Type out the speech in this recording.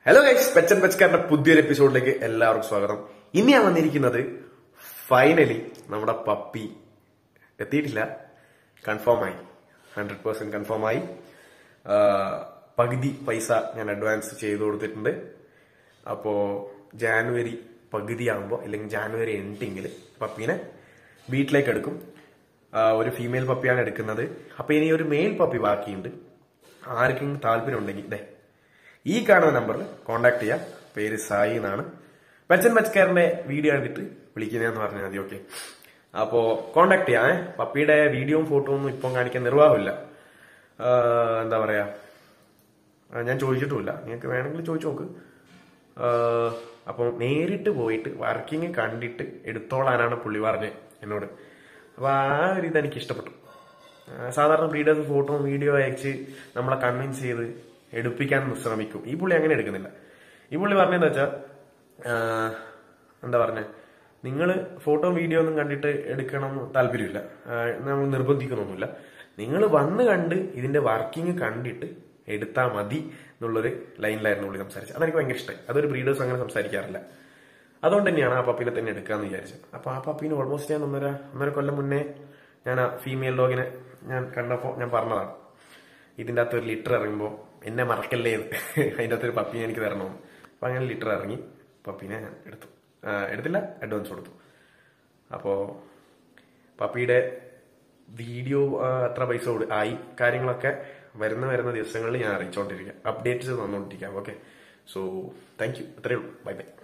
Hello guys പെച്ചൻ പെച്ചക്കാരന്റെ പുതിയൊരു എപ്പിസോഡിലേക്ക് എല്ലാവർക്കും സ്വാഗതം ഇനി ഞാൻ വന്നിരിക്കുന്നത് ഫൈനലി നമ്മുടെ പപ്പി എത്തിയിട്ടില്ല കൺഫേം ആയി ഹൺഡ്രഡ് പേഴ്സെന്റ് കൺഫേം ആയി ആ, പകുതി പൈസ ഞാൻ അഡ്വാൻസ് ചെയ്തു കൊടുത്തിട്ടുണ്ട് അപ്പോ ജാനുവരി പകുതി ആകുമ്പോൾ അല്ലെങ്കിൽ ജാനുവരി എൻഡിങ്ങിൽ പപ്പീനെ വീട്ടിലേക്ക് എടുക്കും ആ, ഒരു ഫീമെയിൽ പപ്പിയാണ് എടുക്കുന്നത് അപ്പൊ ഇനി ഒരു മെയിൽ പപ്പി ബാക്കിയുണ്ട് ആർക്കെങ്കിലും താല്പര്യം ഉണ്ടെങ്കിൽ ഇതേ ഈ കാണുന്ന നമ്പറിൽ കോൺടാക്ട് ചെയ്യാം പേര് സായി എന്നാണ് പച്ചൻ പച്ചക്കാരന്റെ വീഡിയോ കണ്ടിട്ട് വിളിക്കുന്നതെന്ന് പറഞ്ഞാൽ മതി ഓക്കെ അപ്പോ കോണ്ടാക്ട് ചെയ്യാം ഏ. പപ്പിയുടെ വീഡിയോയും ഫോട്ടോയും ഒന്നും ഇപ്പം കാണിക്കാൻ നിർവാഹമില്ല ആ, എന്താ പറയാ ആ, ഞാൻ ചോദിച്ചിട്ടുമില്ല നിങ്ങൾക്ക് വേണമെങ്കിൽ ചോദിച്ചു നോക്ക് അപ്പോൾ നേരിട്ട് പോയിട്ട് വർക്കിംഗ് കണ്ടിട്ട് എടുത്തോളാനാണ് പുള്ളി പറഞ്ഞത് എന്നോട് അപ്പൊ ആ ഒരു ഇത് എനിക്ക് ഇഷ്ടപ്പെട്ടു ആ, സാധാരണ ബ്രീഡേഴ്സ് ഫോട്ടോ വീഡിയോ അയച്ച് നമ്മളെ കൺവിൻസ് ചെയ്ത് എടുപ്പിക്കാൻ ശ്രമിക്കും ഈ പുള്ളി അങ്ങനെ എടുക്കുന്നില്ല ഈ പുള്ളി പറഞ്ഞതെന്ന് വെച്ചാൽ എന്താ പറഞ്ഞ നിങ്ങൾ ഫോട്ടോ വീഡിയോ ഒന്നും കണ്ടിട്ട് എടുക്കണം എന്ന് താല്പര്യമില്ല ആ, നമ്മൾ നിർബന്ധിക്കുന്നൊന്നുമില്ല നിങ്ങൾ വന്ന് കണ്ട് ഇതിന്റെ വർക്കിംഗ് കണ്ടിട്ട് എടുത്താൽ മതി എന്നുള്ളൊരു ലൈനിലായിരുന്നു പുള്ളി സംസാരിച്ചത് അതെനിക്ക് ഭയങ്കര ഇഷ്ടമായി അതൊരു ബ്രീഡേഴ്സ് അങ്ങനെ സംസാരിക്കാറില്ല അതുകൊണ്ട് തന്നെയാണ് ആ പപ്പീനെ തന്നെ എടുക്കാന്ന് വിചാരിച്ചത് അപ്പൊ ആ പപ്പീനെ ഓൾമോസ്റ്റ് ഞാൻ ഒന്നര ഒന്നര കൊല്ലം മുന്നേ ഞാൻ ആ ഫീമെയിൽ ഡോഗിനെ ഞാൻ കണ്ടപ്പോൾ ഞാൻ പറഞ്ഞതാണ് ഇതിന്റെ അകത്ത് ഒരു ലിറ്റർ ഇറങ്ങുമ്പോൾ എന്നെ മറക്കല്ലേ എന്ന്. അതിന്റെ അകത്തൊരു പപ്പീനെ എനിക്ക് തരണമെന്ന് അപ്പൊ അങ്ങനെ ലിറ്റർ ഇറങ്ങി പപ്പീനെ ഞാൻ എടുത്തു ആ, എടുത്തില്ല അഡ്വാൻസ് കൊടുത്തു അപ്പോ പപ്പിയുടെ വീഡിയോ ആ, എത്ര പൈസ കൊടു ആയി കാര്യങ്ങളൊക്കെ വരുന്ന വരുന്ന ദിവസങ്ങളിൽ ഞാൻ അറിയിച്ചുകൊണ്ടിരിക്കാം അപ്ഡേറ്റ്സ് തന്നുകൊണ്ടിരിക്കാം ഓക്കെ സോ താങ്ക് യു അത്രയേ ഉള്ളൂ ബൈ ബൈ